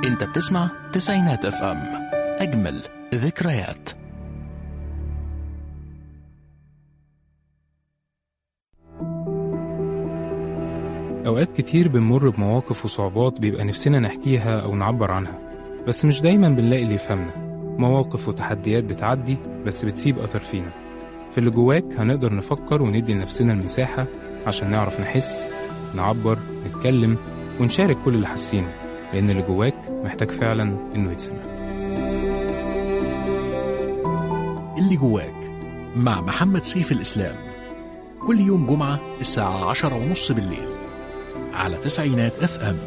انت بتسمع تسعينات اف ام اجمل ذكريات أوقات كتير بنمر بمواقف وصعوبات بيبقى نفسنا نحكيها أو نعبر عنها بس مش دايما بنلاقي اللي يفهمنا مواقف وتحديات بتعدي بس بتسيب أثر فينا في اللي جواك هنقدر نفكر وندي لنفسنا المساحة عشان نعرف نحس نعبر نتكلم ونشارك كل اللي حاسينه لأن اللي جواك محتاج فعلا إنه يتسمع اللي جواك مع محمد سيف الإسلام كل يوم جمعة الساعة عشرة ونص بالليل على تسعينات اف ام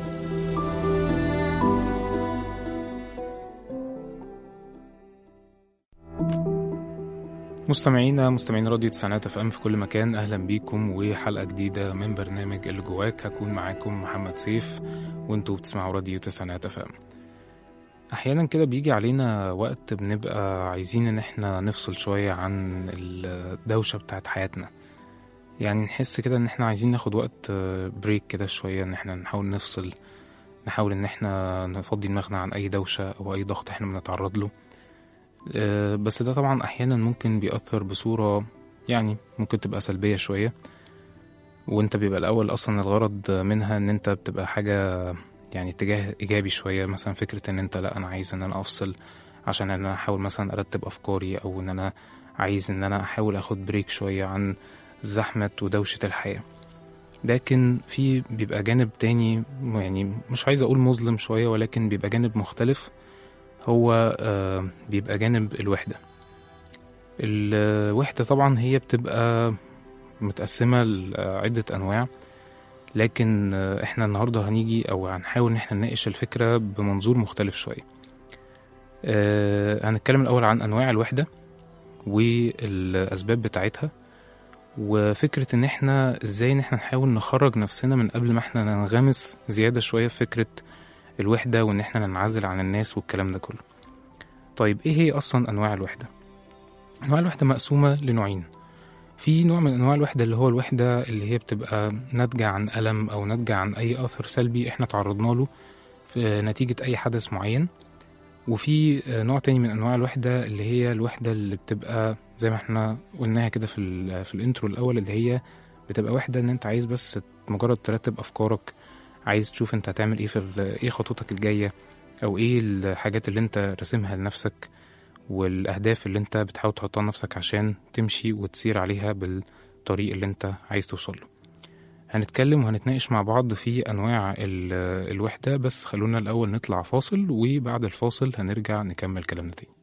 مستمعينا مستمعين راديو تسعينات اف ام في كل مكان اهلا بيكم وحلقه جديده من برنامج اللي جواك هكون معاكم محمد سيف وانتوا بتسمعوا راديو تسعينات اف ام احيانا كده بيجي علينا وقت بنبقى عايزين ان احنا نفصل شويه عن الدوشه بتاعت حياتنا يعني نحس كده ان احنا عايزين ناخد وقت بريك كده شويه ان احنا نحاول نفصل نحاول ان احنا نفضي دماغنا عن اي دوشه او اي ضغط احنا بنتعرض له آه، بس ده طبعا احيانا ممكن بيأثر بصورة يعني ممكن تبقى سلبية شوية وانت بيبقى الاول اصلا الغرض منها ان انت بتبقى حاجة يعني اتجاه ايجابي شوية مثلا فكرة ان انت لا انا عايز ان انا افصل عشان ان انا احاول مثلا ارتب افكاري او ان انا عايز ان انا احاول اخد بريك شوية عن زحمة ودوشة الحياة لكن في بيبقى جانب تاني يعني مش عايز اقول مظلم شوية ولكن بيبقى جانب مختلف هو آه، بيبقى جانب الوحدة الوحدة طبعا هي بتبقى متقسمة لعدة أنواع لكن آه، احنا النهاردة هنيجي أو هنحاول إن احنا نناقش الفكرة بمنظور مختلف شوية آه، هنتكلم الأول عن أنواع الوحدة والأسباب بتاعتها وفكرة إن احنا إزاي إن احنا نحاول نخرج نفسنا من قبل ما احنا ننغمس زيادة شوية في فكرة الوحدة وإن إحنا ننعزل عن الناس والكلام ده كله. طيب إيه هي أصلا أنواع الوحدة؟ أنواع الوحدة مقسومة لنوعين. في نوع من أنواع الوحدة اللي هو الوحدة اللي هي بتبقى ناتجة عن ألم أو ناتجة عن أي أثر سلبي إحنا تعرضنا له في نتيجة أي حدث معين. وفي نوع تاني من أنواع الوحدة اللي هي الوحدة اللي بتبقى زي ما إحنا قلناها كده في ال في الانترو الأول اللي هي بتبقى وحدة إن أنت عايز بس مجرد ترتب أفكارك عايز تشوف انت هتعمل ايه في ال- ايه خطوتك الجايه او ايه الحاجات اللي انت راسمها لنفسك والاهداف اللي انت بتحاول تحطها لنفسك عشان تمشي وتسير عليها بالطريق اللي انت عايز توصل له هنتكلم وهنتناقش مع بعض في انواع ال- الوحده بس خلونا الاول نطلع فاصل وبعد الفاصل هنرجع نكمل كلامنا تاني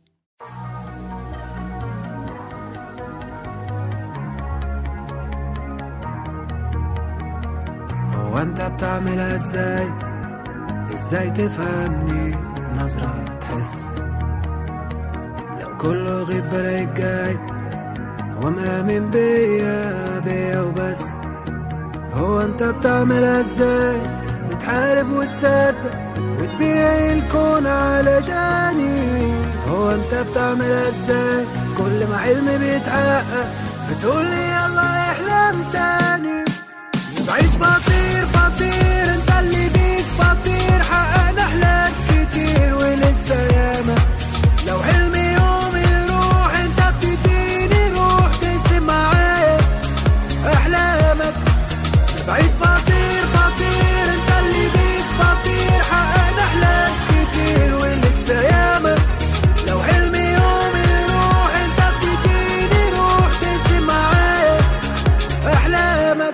هو انت بتعملها ازاي ازاي تفهمني نظرة تحس لو كله غيب بلاقيك جاي هو مآمن بيا بيا وبس هو انت بتعملها ازاي بتحارب وتصدق وتبيع الكون علشاني هو انت بتعملها ازاي كل ما حلمي بيتحقق بتقولي يلا احلم تاني بعيد بطير بطير انت اللي بيك بطير حققنا احلام كتير ولسه ياما لو حلمي يوم يروح انت بتديني روح تقسم معايا احلامك بعيد بطير بطير انت اللي بيك بطير حققنا احلام كتير ولسه ياما لو حلمي يوم يروح انت بتديني روح تقسم معايا احلامك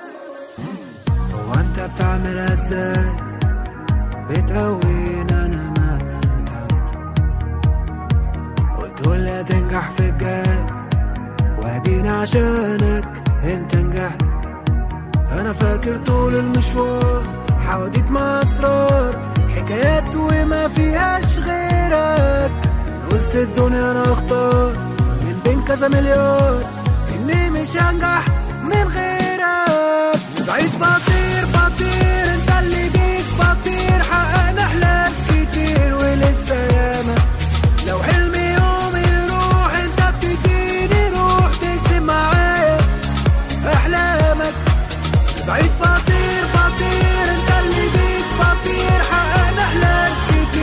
هو انت بتعملها ازاي بتقوين انا مهما تعبت وتقول لي هتنجح في الجاي وادينا عشانك انت نجحت انا فاكر طول المشوار حواديت مع اسرار حكايات وما فيهاش غيرك وسط الدنيا انا اختار من بين كذا مليار اني مش هنجح من غيرك بعيد بطير بطير انت اللي بيك بطير حققنا احلام كتير ولسه ياما لو حلمي يوم يروح انت بتديني روح تقسم معايا احلامك بعيد بطير بطير انت اللي بيك بطير حققنا احلام كتير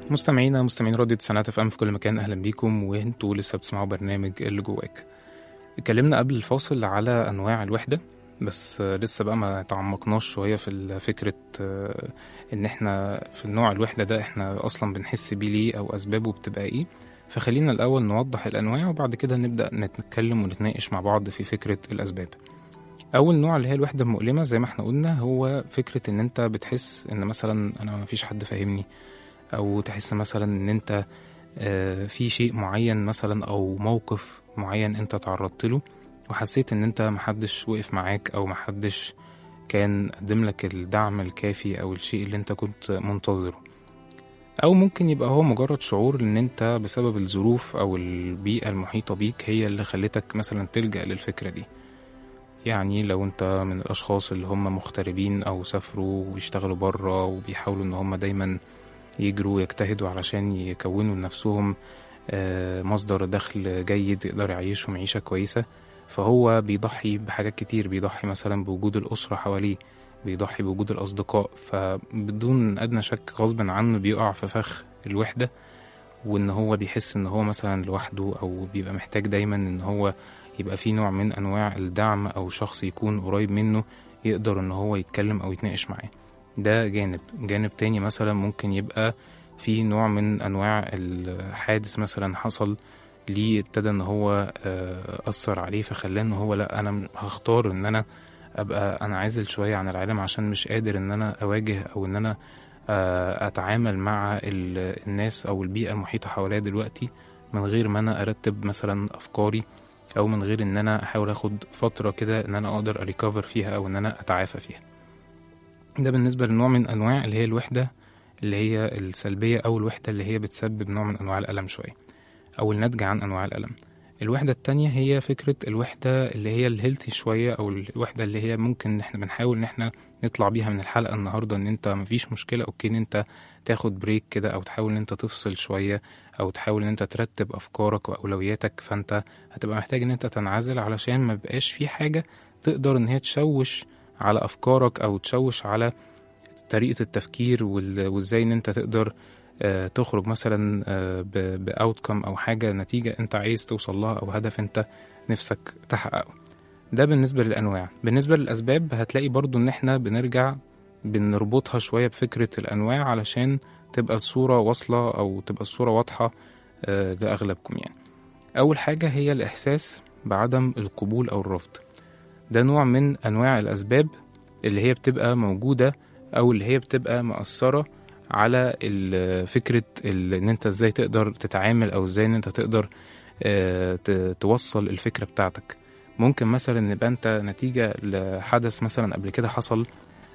مستمعينا مستمعين راديو تسعينات اف ام في كل مكان اهلا بيكم وانتوا لسه بتسمعوا برنامج اللي جواك اتكلمنا قبل الفاصل على انواع الوحده بس آه، لسه بقى ما تعمقناش شويه في فكره آه، ان احنا في النوع الوحده ده احنا اصلا بنحس بيه ليه او اسبابه بتبقى ايه فخلينا الاول نوضح الانواع وبعد كده نبدا نتكلم ونتناقش مع بعض في فكره الاسباب اول نوع اللي هي الوحده المؤلمه زي ما احنا قلنا هو فكره ان انت بتحس ان مثلا انا ما فيش حد فاهمني او تحس مثلا ان انت آه، في شيء معين مثلا او موقف معين انت تعرضت له وحسيت ان انت محدش وقف معاك او محدش كان قدم لك الدعم الكافي او الشيء اللي انت كنت منتظره او ممكن يبقى هو مجرد شعور ان انت بسبب الظروف او البيئة المحيطة بيك هي اللي خلتك مثلا تلجأ للفكرة دي يعني لو انت من الاشخاص اللي هم مغتربين او سافروا ويشتغلوا بره وبيحاولوا ان هم دايما يجروا ويجتهدوا علشان يكونوا لنفسهم آه، مصدر دخل جيد يقدر يعيشهم عيشة كويسة فهو بيضحي بحاجات كتير بيضحي مثلا بوجود الأسرة حواليه بيضحي بوجود الأصدقاء فبدون أدنى شك غصب عنه بيقع في فخ الوحدة وإن هو بيحس إن هو مثلا لوحده أو بيبقى محتاج دايما إن هو يبقى في نوع من أنواع الدعم أو شخص يكون قريب منه يقدر إن هو يتكلم أو يتناقش معاه ده جانب جانب تاني مثلا ممكن يبقى في نوع من أنواع الحادث مثلا حصل ليه ابتدى ان هو آه، اثر عليه فخلاه ان هو لا انا هختار ان انا ابقى انعزل شويه عن العالم عشان مش قادر ان انا اواجه او ان انا آه، اتعامل مع ال- الناس او البيئه المحيطه حواليا دلوقتي من غير ما انا ارتب مثلا افكاري او من غير ان انا احاول اخد فتره كده ان انا اقدر اريكفر فيها او ان انا اتعافى فيها ده بالنسبه لنوع من انواع اللي هي الوحده اللي هي السلبيه او الوحده اللي هي بتسبب نوع من انواع الالم شويه او الناتجه عن انواع الالم الوحدة التانية هي فكرة الوحدة اللي هي الهيلثي شوية أو الوحدة اللي هي ممكن إن إحنا بنحاول إن إحنا نطلع بيها من الحلقة النهاردة إن أنت مفيش مشكلة أوكي إن أنت تاخد بريك كده أو تحاول إن أنت تفصل شوية أو تحاول إن أنت ترتب أفكارك وأولوياتك فأنت هتبقى محتاج إن أنت تنعزل علشان ما بقاش في حاجة تقدر إن هي تشوش على أفكارك أو تشوش على طريقة التفكير وال- وإزاي إن أنت تقدر آه، تخرج مثلا باوتكم او حاجه نتيجه انت عايز توصل لها او هدف انت نفسك تحققه ده بالنسبه للانواع بالنسبه للاسباب هتلاقي برضو ان احنا بنرجع بنربطها شويه بفكره الانواع علشان تبقى الصوره واصله او تبقى الصوره واضحه آه، لاغلبكم يعني اول حاجه هي الاحساس بعدم القبول او الرفض ده نوع من انواع الاسباب اللي هي بتبقى موجوده او اللي هي بتبقى مأثره على ال- فكرة ال- ان انت ازاي تقدر تتعامل او ازاي ان انت تقدر آه، ت- توصل الفكرة بتاعتك ممكن مثلا يبقى انت نتيجة لحدث مثلا قبل كده حصل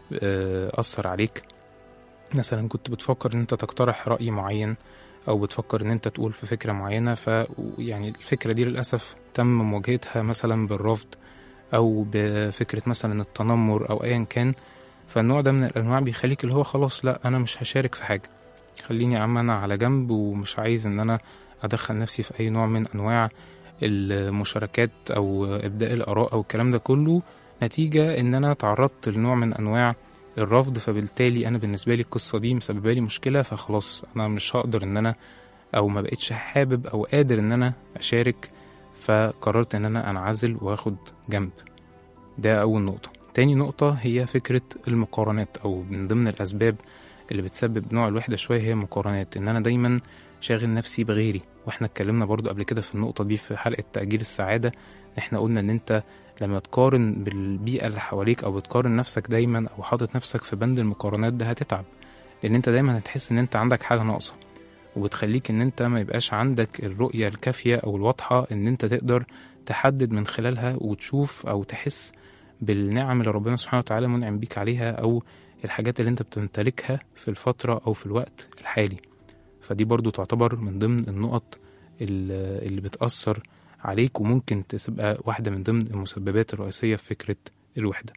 آه، أثر عليك مثلا كنت بتفكر ان انت تقترح رأي معين او بتفكر ان انت تقول في فكرة معينة ف يعني الفكرة دي للأسف تم مواجهتها مثلا بالرفض او بفكرة مثلا التنمر او ايا كان فالنوع ده من الانواع بيخليك اللي هو خلاص لا انا مش هشارك في حاجه خليني يا عم انا على جنب ومش عايز ان انا ادخل نفسي في اي نوع من انواع المشاركات او ابداء الاراء او الكلام ده كله نتيجه ان انا تعرضت لنوع من انواع الرفض فبالتالي انا بالنسبه لي القصه دي مسببه لي مشكله فخلاص انا مش هقدر ان انا او ما بقتش حابب او قادر ان انا اشارك فقررت ان انا انعزل واخد جنب ده اول نقطه تاني نقطة هي فكرة المقارنات أو من ضمن الأسباب اللي بتسبب نوع الوحدة شوية هي المقارنات إن أنا دايما شاغل نفسي بغيري وإحنا اتكلمنا برضو قبل كده في النقطة دي في حلقة تأجيل السعادة إحنا قلنا إن أنت لما تقارن بالبيئة اللي حواليك أو بتقارن نفسك دايما أو حاطط نفسك في بند المقارنات ده هتتعب لأن أنت دايما هتحس إن أنت عندك حاجة ناقصة وبتخليك إن أنت ما يبقاش عندك الرؤية الكافية أو الواضحة إن أنت تقدر تحدد من خلالها وتشوف أو تحس بالنعم اللي ربنا سبحانه وتعالى منعم بيك عليها أو الحاجات اللي أنت بتمتلكها في الفترة أو في الوقت الحالي فدي برضو تعتبر من ضمن النقط ال- اللي بتأثر عليك وممكن تبقى واحدة من ضمن المسببات الرئيسية في فكرة الوحدة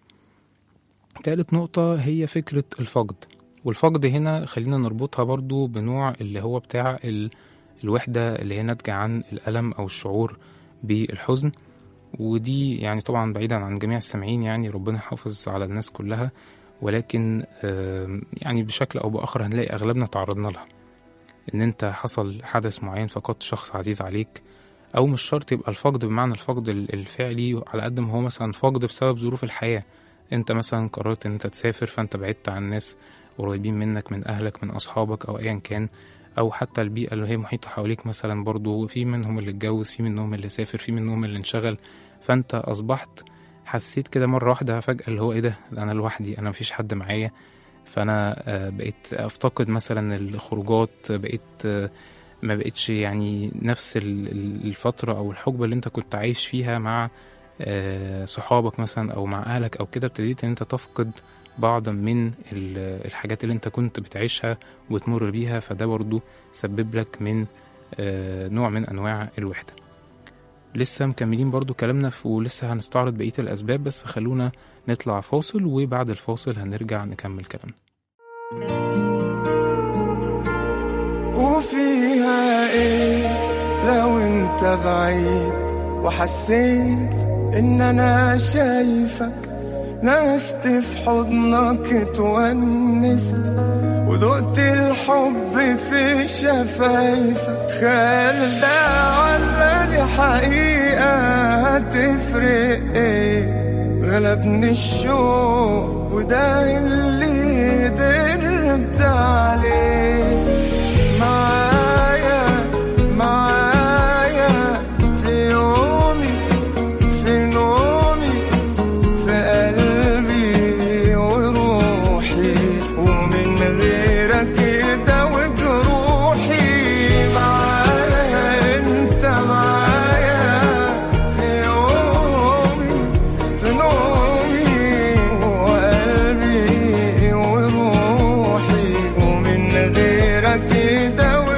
تالت نقطة هي فكرة الفقد والفقد هنا خلينا نربطها برضو بنوع اللي هو بتاع ال- الوحدة اللي هي ناتجة عن الألم أو الشعور بالحزن ودي يعني طبعا بعيدا عن جميع السامعين يعني ربنا يحافظ على الناس كلها ولكن آم، يعني بشكل أو بآخر هنلاقي أغلبنا تعرضنا لها ان انت حصل حدث معين فقدت شخص عزيز عليك او مش شرط يبقى الفقد بمعنى الفقد ال- الفعلي على قد ما هو مثلا فقد بسبب ظروف الحياة انت مثلا قررت ان انت تسافر فانت بعدت عن ناس قريبين منك من اهلك من اصحابك او ايا كان او حتى البيئة اللي هي محيطة حواليك مثلا برضو في منهم اللي اتجوز في منهم اللي سافر في منهم اللي انشغل فانت اصبحت حسيت كده مرة واحدة فجأة اللي هو ايه ده ده انا لوحدي انا مفيش حد معايا فانا آه، بقيت افتقد مثلا الخروجات بقيت آه، ما بقتش يعني نفس ال- ال- الفترة او الحقبة اللي انت كنت عايش فيها مع آه، صحابك مثلا او مع اهلك او كده ابتديت ان انت تفقد بعض من ال- الحاجات اللي انت كنت بتعيشها وتمر بيها فده برضو سبب لك من آه، نوع من انواع الوحدة لسه مكملين برضو كلامنا في ولسه هنستعرض بقية الأسباب بس خلونا نطلع فاصل وبعد الفاصل هنرجع نكمل كلامنا وفيها ايه لو انت بعيد وحسيت ان انا شايفك نست في حضنك اتونست ودقت الحب في شفايفك خيال ده ولا دي حقيقة هتفرق ايه غلبني الشوق وده اللي قدرت عليه معايا معايا في يومي في نومي في قلبي وروحي ومن غيرك كده وجروحي معايا انت معايا في يومي في نومي وقلبي وروحي ومن غيرك كده وجروحي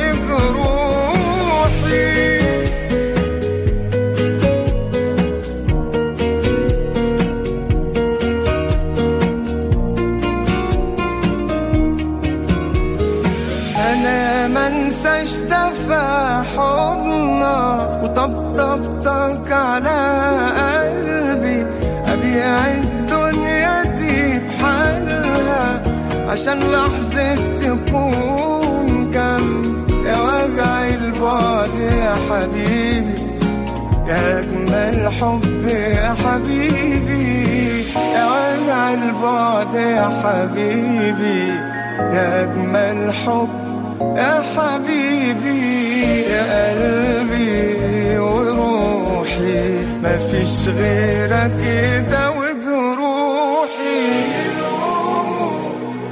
انا منساش دفع حضنك وطبطبتك على قلبي ابيع الدنيا دي بحالها عشان لحظة تكون جنب يا وجع البعد يا حبيبي يا أجمل حب يا حبيبي يا وجع البعد يا حبيبي يا أجمل حب يا حبيبي يا قلبي وروحي مفيش غيرك كده وجروحي يلوموا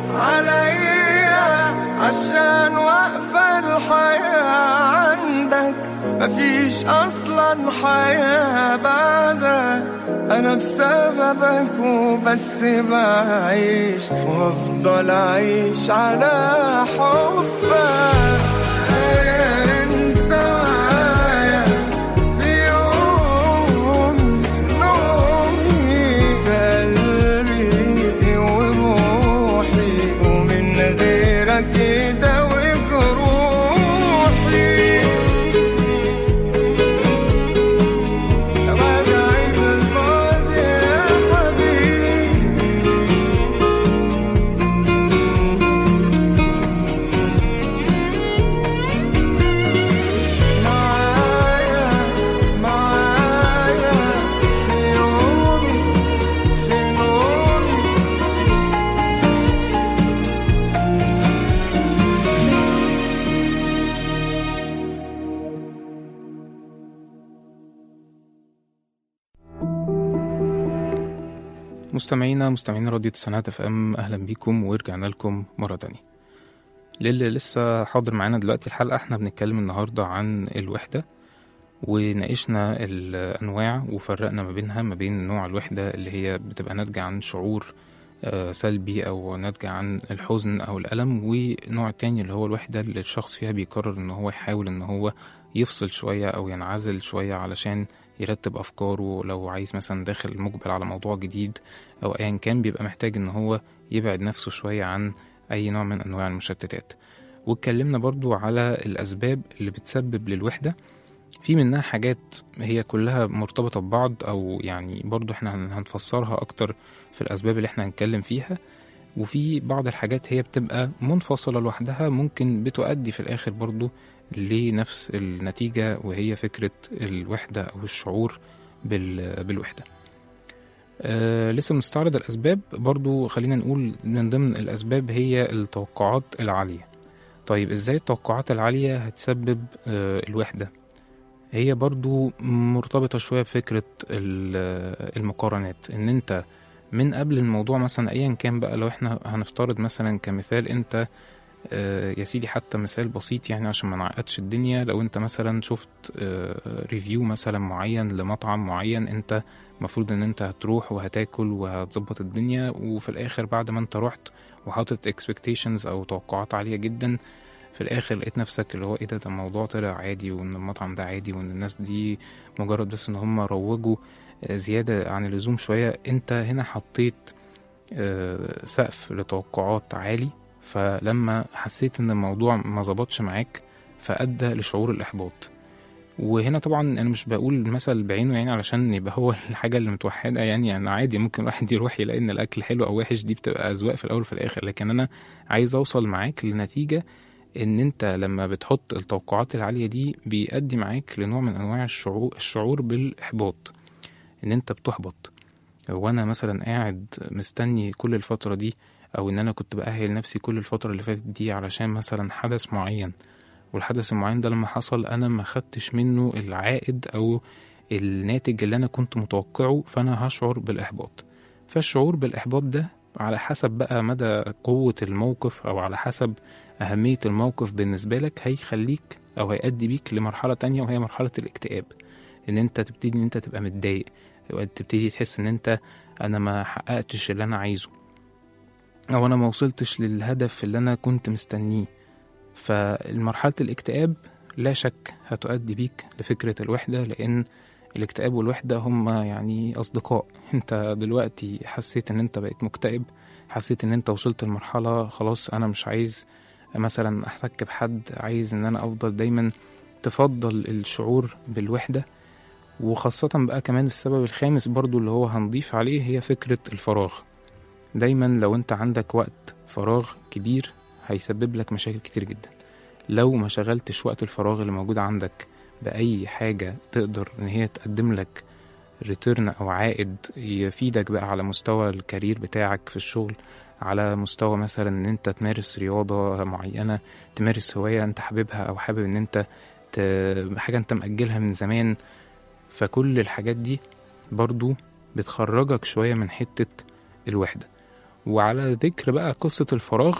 عليا عشان واقفة الحياة عندك مفيش أصلا حياة بعدك أنا بسببك وبس بعيش وأفضل أعيش على حبك أنت معايا في يوم نومي بقلبي وروحي ومن غيرك كده وجروحي يا بدعي البعد يا حبيبي معايا معايا في يومي في نومي مستمعينا مستمعين راديو تسعينات اف ام اهلا بيكم ورجعنا لكم مره تانية للي لسه حاضر معانا دلوقتي الحلقه احنا بنتكلم النهارده عن الوحده وناقشنا الانواع وفرقنا ما بينها ما بين نوع الوحده اللي هي بتبقى ناتجه عن شعور آه، سلبي او ناتجه عن الحزن او الالم ونوع تاني اللي هو الوحده اللي الشخص فيها بيقرر ان هو يحاول ان هو يفصل شويه او ينعزل شويه علشان يرتب افكاره لو عايز مثلا داخل مقبل على موضوع جديد او ايا كان بيبقى محتاج ان هو يبعد نفسه شويه عن اي نوع من انواع المشتتات واتكلمنا برضو على الاسباب اللي بتسبب للوحده في منها حاجات هي كلها مرتبطة ببعض أو يعني برضو احنا هن- هنفسرها أكتر في الأسباب اللي احنا هنتكلم فيها وفي بعض الحاجات هي بتبقى منفصلة لوحدها ممكن بتؤدي في الآخر برضو لنفس النتيجة وهي فكرة الوحدة أو الشعور بال- بالوحدة آه لسه بنستعرض الأسباب برضو خلينا نقول من ضمن الأسباب هي التوقعات العالية طيب إزاي التوقعات العالية هتسبب آه الوحدة هي برضو مرتبطة شوية بفكرة ال- المقارنات إن أنت من قبل الموضوع مثلا أيا كان بقى لو إحنا هنفترض مثلا كمثال أنت آه، يا سيدي حتى مثال بسيط يعني عشان ما نعقدش الدنيا لو انت مثلا شفت آه، ريفيو مثلا معين لمطعم معين انت المفروض ان انت هتروح وهتاكل وهتظبط الدنيا وفي الاخر بعد ما انت رحت وحاطط expectations او توقعات عالية جدا في الاخر لقيت نفسك اللي هو ايه ده ده الموضوع طلع عادي وان المطعم ده عادي وان الناس دي مجرد بس ان هم روجوا آه، زيادة عن اللزوم شوية انت هنا حطيت آه، سقف لتوقعات عالي فلما حسيت ان الموضوع ما ظبطش معاك فأدى لشعور الإحباط وهنا طبعا انا مش بقول المثل بعينه يعني علشان يبقى هو الحاجه اللي متوحده يعني انا عادي ممكن الواحد يروح يلاقي ان الاكل حلو او وحش دي بتبقى اذواق في الاول وفي الاخر لكن انا عايز اوصل معاك لنتيجه ان انت لما بتحط التوقعات العاليه دي بيؤدي معاك لنوع من انواع الشعور الشعور بالاحباط ان انت بتحبط وانا مثلا قاعد مستني كل الفتره دي او ان انا كنت باهل نفسي كل الفتره اللي فاتت دي علشان مثلا حدث معين والحدث المعين ده لما حصل انا ما خدتش منه العائد او الناتج اللي انا كنت متوقعه فانا هشعر بالاحباط فالشعور بالاحباط ده على حسب بقى مدى قوة الموقف او على حسب اهمية الموقف بالنسبة لك هيخليك او هيؤدي بيك لمرحلة تانية وهي مرحلة الاكتئاب ان انت تبتدي ان انت تبقى متضايق تبتدي تحس ان انت انا ما حققتش اللي انا عايزه او انا ما وصلتش للهدف اللي انا كنت مستنيه فالمرحلة الاكتئاب لا شك هتؤدي بيك لفكرة الوحدة لأن الاكتئاب والوحدة هما يعني أصدقاء أنت دلوقتي حسيت إن أنت بقيت مكتئب حسيت إن أنت وصلت لمرحلة خلاص أنا مش عايز مثلا أحتك بحد عايز إن أنا أفضل دايما تفضل الشعور بالوحدة وخاصة بقى كمان السبب الخامس برضو اللي هو هنضيف عليه هي فكرة الفراغ دايما لو انت عندك وقت فراغ كبير هيسبب لك مشاكل كتير جدا لو ما شغلتش وقت الفراغ اللي موجود عندك بأي حاجة تقدر إن هي تقدم لك ريتيرن أو عائد يفيدك بقى على مستوى الكارير بتاعك في الشغل على مستوى مثلا إن أنت تمارس رياضة معينة تمارس هواية أنت حاببها أو حابب إن أنت ت... حاجة أنت مأجلها من زمان فكل الحاجات دي برضو بتخرجك شوية من حتة الوحدة وعلى ذكر بقى قصة الفراغ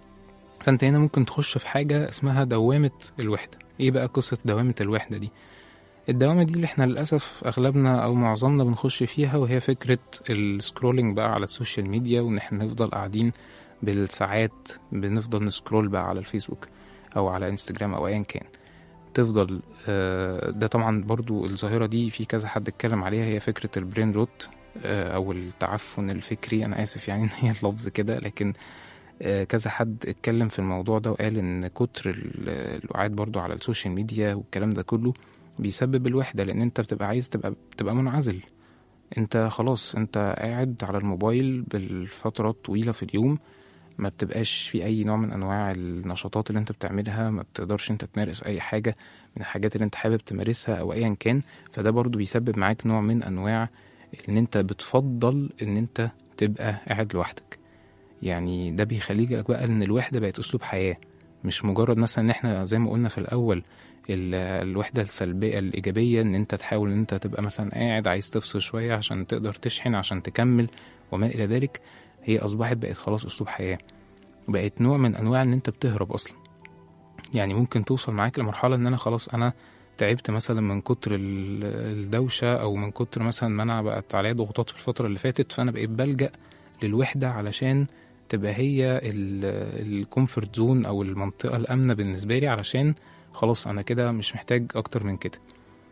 فانت هنا ممكن تخش في حاجة اسمها دوامة الوحدة ايه بقى قصة دوامة الوحدة دي الدوامة دي اللي احنا للأسف أغلبنا أو معظمنا بنخش فيها وهي فكرة السكرولينج بقى على السوشيال ميديا وإن احنا نفضل قاعدين بالساعات بنفضل نسكرول بقى على الفيسبوك أو على انستجرام أو أيا كان تفضل آه، ده طبعا برضو الظاهرة دي في كذا حد اتكلم عليها هي فكرة البرين روت آه، أو التعفن الفكري أنا آسف يعني إن هي اللفظ كده لكن آه، كذا حد اتكلم في الموضوع ده وقال ان كتر ال- الوعاد برضو على السوشيال ميديا والكلام ده كله بيسبب الوحدة لان انت بتبقى عايز تبقى تبقى منعزل انت خلاص انت قاعد على الموبايل بالفترات طويلة في اليوم ما بتبقاش في اي نوع من انواع النشاطات اللي انت بتعملها ما بتقدرش انت تمارس اي حاجة من الحاجات اللي انت حابب تمارسها او ايا كان فده برضو بيسبب معاك نوع من انواع ان انت بتفضل ان انت تبقى قاعد لوحدك يعني ده بيخليك بقى ان الوحده بقت اسلوب حياه مش مجرد مثلا ان احنا زي ما قلنا في الاول ال- الوحده السلبيه الايجابيه ان انت تحاول ان انت تبقى مثلا قاعد عايز تفصل شويه عشان تقدر تشحن عشان تكمل وما الى ذلك هي اصبحت بقت خلاص اسلوب حياه بقت نوع من انواع ان انت بتهرب اصلا يعني ممكن توصل معاك لمرحله ان انا خلاص انا تعبت مثلا من كتر ال- الدوشه او من كتر مثلا ما انا بقت عليا ضغوطات في الفتره اللي فاتت فانا بقيت بلجأ للوحده علشان تبقى هي الكومفورت زون او المنطقه الامنه بالنسبه لي علشان خلاص انا كده مش محتاج اكتر من كده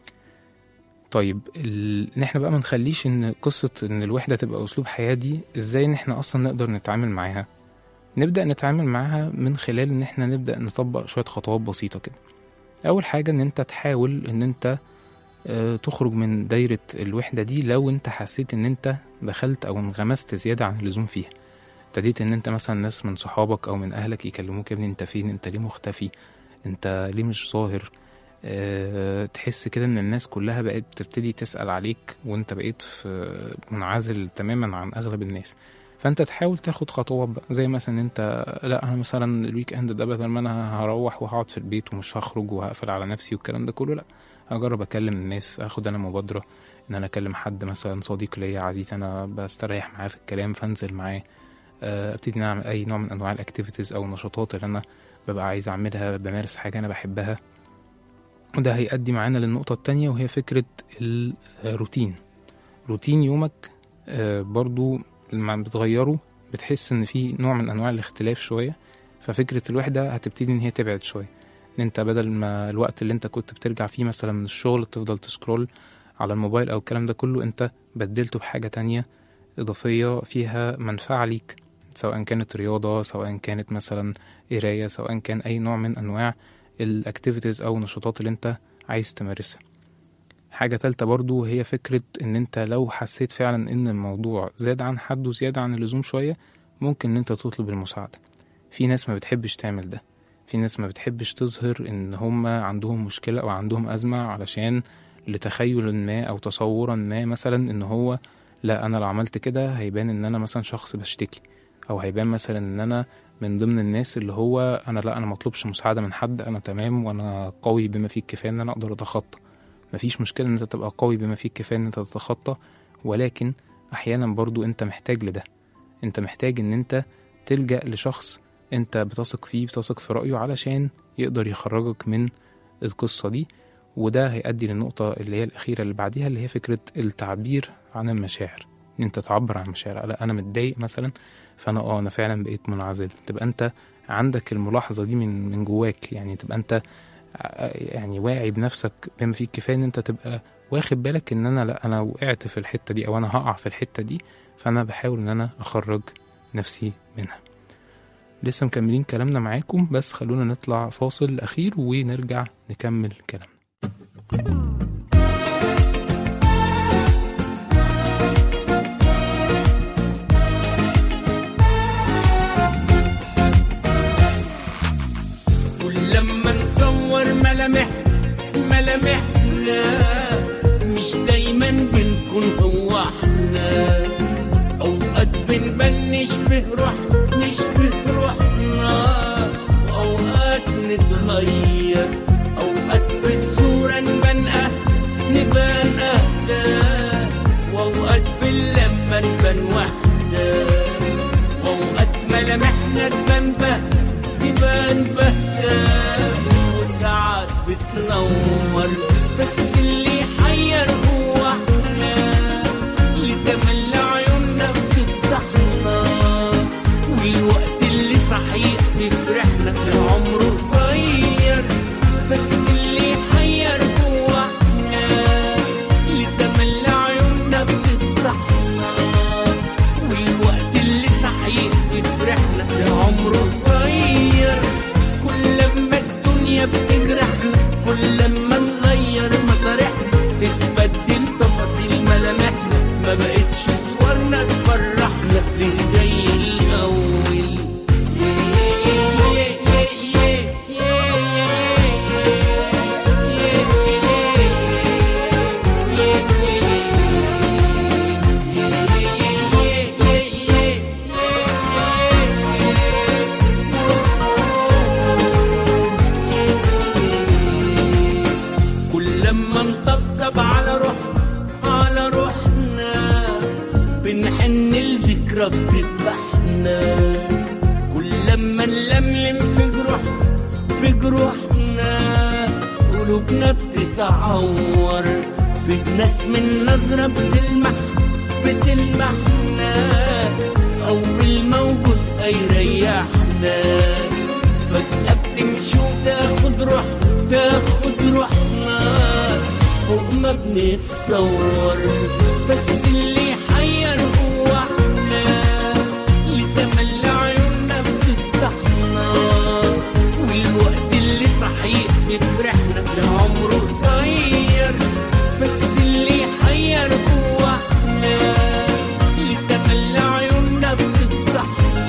طيب ال- ان احنا بقى ما نخليش ان قصه ان الوحده تبقى اسلوب حياه دي ازاي ان احنا اصلا نقدر نتعامل معاها نبدا نتعامل معاها من خلال ان احنا نبدا نطبق شويه خطوات بسيطه كده اول حاجه ان انت تحاول ان انت آه، تخرج من دايره الوحده دي لو انت حسيت ان انت دخلت او انغمست زياده عن اللزوم فيها ابتديت ان انت مثلا ناس من صحابك او من اهلك يكلموك يا ابني انت فين انت ليه مختفي انت ليه مش ظاهر أه تحس كده ان الناس كلها بقت تبتدي تسأل عليك وانت بقيت في منعزل تماما عن اغلب الناس فانت تحاول تاخد خطوات بقى زي مثلا انت لا انا مثلا الويك اند ده بدل ما انا هروح وهقعد في البيت ومش هخرج وهقفل على نفسي والكلام ده كله لا اجرب اكلم الناس اخد انا مبادره ان انا اكلم حد مثلا صديق ليا عزيز انا بستريح معاه في الكلام فانزل معاه آه، ابتدي نعمل اي نوع من انواع الاكتيفيتيز او النشاطات اللي انا ببقى عايز اعملها بمارس حاجه انا بحبها وده هيؤدي معانا للنقطه التانية وهي فكره الروتين روتين يومك آه، برضو لما بتغيره بتحس ان في نوع من انواع الاختلاف شويه ففكره الوحده هتبتدي ان هي تبعد شويه ان انت بدل ما الوقت اللي انت كنت بترجع فيه مثلا من الشغل تفضل تسكرول على الموبايل او الكلام ده كله انت بدلته بحاجه تانية اضافيه فيها منفعه ليك سواء كانت رياضه سواء كانت مثلا قرايه سواء كان اي نوع من انواع الاكتيفيتيز او النشاطات اللي انت عايز تمارسها حاجة تالتة برضو هي فكرة ان انت لو حسيت فعلا ان الموضوع زاد عن حده زيادة عن اللزوم شوية ممكن ان انت تطلب المساعدة في ناس ما بتحبش تعمل ده في ناس ما بتحبش تظهر ان هم عندهم مشكلة او عندهم ازمة علشان لتخيل ما او تصورا ما مثلا ان هو لا انا لو عملت كده هيبان ان انا مثلا شخص بشتكي او هيبان مثلا ان انا من ضمن الناس اللي هو انا لا انا مطلوبش مساعدة من حد انا تمام وانا قوي بما فيه الكفاية ان انا اقدر اتخطى مفيش مشكلة ان انت تبقى قوي بما فيه الكفاية ان انت تتخطى ولكن احيانا برضو انت محتاج لده انت محتاج ان انت تلجأ لشخص انت بتثق فيه بتثق في رأيه علشان يقدر يخرجك من القصة دي وده هيؤدي للنقطة اللي هي الأخيرة اللي بعديها اللي هي فكرة التعبير عن المشاعر إن أنت تعبر عن مشاعر لا أنا متضايق مثلا فأنا أه أنا فعلا بقيت منعزل تبقى أنت عندك الملاحظة دي من من جواك يعني تبقى أنت ع- يعني واعي بنفسك بما فيه الكفاية إن أنت تبقى واخد بالك إن أنا لا أنا وقعت في الحتة دي أو أنا هقع في الحتة دي فأنا بحاول إن أنا أخرج نفسي منها لسه مكملين كلامنا معاكم بس خلونا نطلع فاصل أخير ونرجع نكمل كلامنا كل لما نصور ملامح ملامحنا مش دايما بنكون هو احنا اوقات بنبان نشبه روحنا نشبه روحنا واوقات نتغير اوقات بالصورة نبان أه نبان اهدى واوقات في اللمة نبان وحدة واوقات ملامحنا تبان بهتة تبان بهتة وساعات بتنور بس اللي يحير هو احنا اللي تملى عيوننا بتفتحنا والوقت اللي صحيح بيفرحنا العمر قصير بس اللي يحير هو احنا اللي تملى عيوننا بتفتحنا والوقت اللي صحيح بيفرحنا العمر قصير كل لما الدنيا بتجرحنا كل لما نغير مطارحنا تتبدل تفاصيل ملامحنا ما بقتش صورنا تفرحنا ليه زي الاول كل لما نطبطب على روحنا على روحنا بنحن لذكرى بتذبحنا كل لما نلملم في جروحنا في جروحنا قلوبنا بتتعور في ناس من نظرة بتلمح بتلمحنا أول موجود هيريحنا فجأة بتمشي وتاخد روحنا تاخد روحنا فوق ما بنتصور بس اللي يحير هو احنا اللي تملى عيوننا بتفتحنا والوقت اللي صحيح بيفرحنا العمر قصير بس اللي يحير هو احنا اللي تملى عيوننا بتفتحنا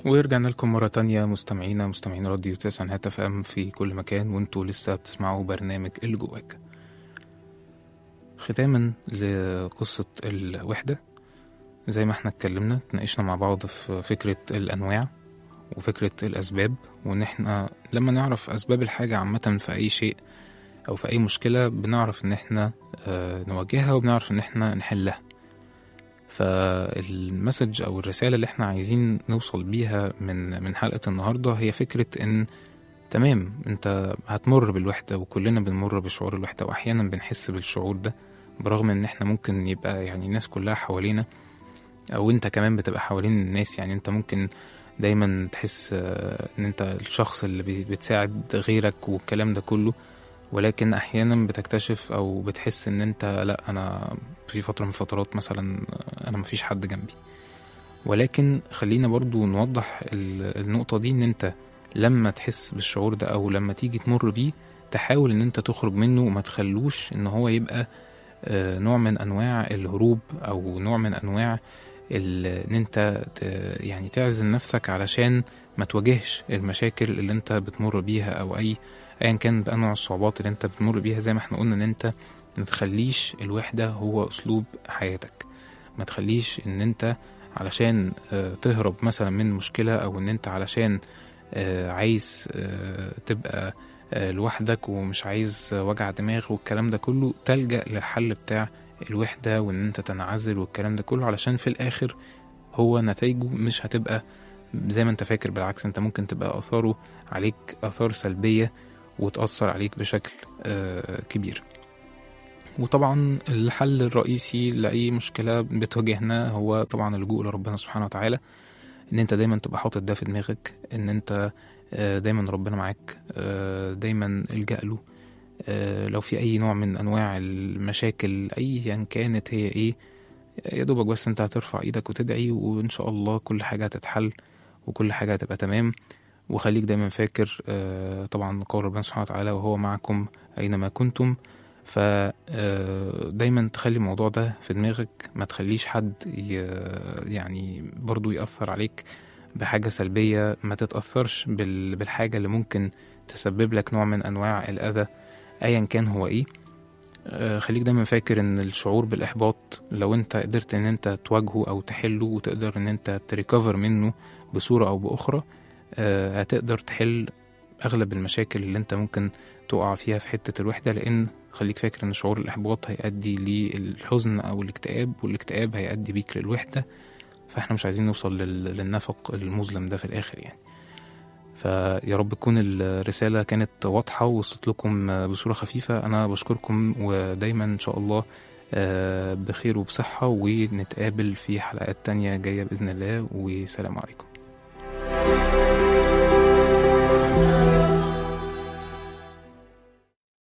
ورجعنا لكم مرة تانية مستمعينا مستمعين راديو تسعة اف ام في كل مكان وانتوا لسه بتسمعوا برنامج اللي جواك ختاما لقصة الوحدة زي ما احنا اتكلمنا اتناقشنا مع بعض في فكرة الأنواع وفكرة الأسباب وإن احنا لما نعرف أسباب الحاجة عامة في أي شيء أو في أي مشكلة بنعرف إن احنا آه، نواجهها وبنعرف إن احنا نحلها فالمسج او الرساله اللي احنا عايزين نوصل بيها من من حلقه النهارده هي فكره ان تمام انت هتمر بالوحده وكلنا بنمر بشعور الوحده واحيانا بنحس بالشعور ده برغم ان احنا ممكن يبقى يعني الناس كلها حوالينا او انت كمان بتبقى حوالين الناس يعني انت ممكن دايما تحس آه، ان انت الشخص اللي بي- بتساعد غيرك والكلام ده كله ولكن احيانا بتكتشف او بتحس ان انت لا انا في فتره من فترات مثلا انا مفيش حد جنبي ولكن خلينا برضو نوضح ال- النقطه دي ان انت لما تحس بالشعور ده او لما تيجي تمر بيه تحاول ان انت تخرج منه وما تخلوش ان هو يبقى آه، نوع من انواع الهروب او نوع من انواع ال- ان انت ت- يعني تعزل نفسك علشان ما تواجهش المشاكل اللي انت بتمر بيها او اي ايا كان بقى نوع الصعوبات اللي انت بتمر بيها زي ما احنا قلنا ان انت ما تخليش الوحدة هو اسلوب حياتك ما تخليش ان انت علشان آه، تهرب مثلا من مشكلة او ان انت علشان آه، عايز آه، تبقى آه، لوحدك ومش عايز وجع دماغ والكلام ده كله تلجأ للحل بتاع الوحدة وان انت تنعزل والكلام ده كله علشان في الاخر هو نتائجه مش هتبقى زي ما انت فاكر بالعكس انت ممكن تبقى اثاره عليك اثار سلبية وتأثر عليك بشكل آه، كبير وطبعا الحل الرئيسي لأي مشكلة بتواجهنا هو طبعا اللجوء لربنا سبحانه وتعالى ان انت دايما تبقى حاطط ده في دماغك ان انت آه، دايما ربنا معاك آه، دايما الجأ له آه، لو في اي نوع من انواع المشاكل ايا كانت هي ايه يا دوبك بس انت هترفع ايدك وتدعي وان شاء الله كل حاجة هتتحل وكل حاجة هتبقى تمام وخليك دايما فاكر آه، طبعا قول ربنا سبحانه وتعالى وهو معكم أينما كنتم فدايما تخلي الموضوع ده في دماغك ما تخليش حد ي- يعني برضو يأثر عليك بحاجة سلبية ما تتأثرش بال- بالحاجة اللي ممكن تسبب لك نوع من أنواع الأذى أيا كان هو إيه آه، خليك دايما فاكر ان الشعور بالاحباط لو انت قدرت ان انت تواجهه او تحله وتقدر ان انت تريكفر منه بصورة او باخرى آه، هتقدر تحل اغلب المشاكل اللي انت ممكن تقع فيها في حتة الوحدة لان خليك فاكر ان شعور الاحباط هيؤدي للحزن او الاكتئاب والاكتئاب هيؤدي بيك للوحدة فاحنا مش عايزين نوصل لل- للنفق المظلم ده في الاخر يعني فيا رب تكون الرسالة كانت واضحة ووصلت لكم بصورة خفيفة أنا بشكركم ودايما إن شاء الله آه، بخير وبصحة ونتقابل في حلقات تانية جاية بإذن الله وسلام عليكم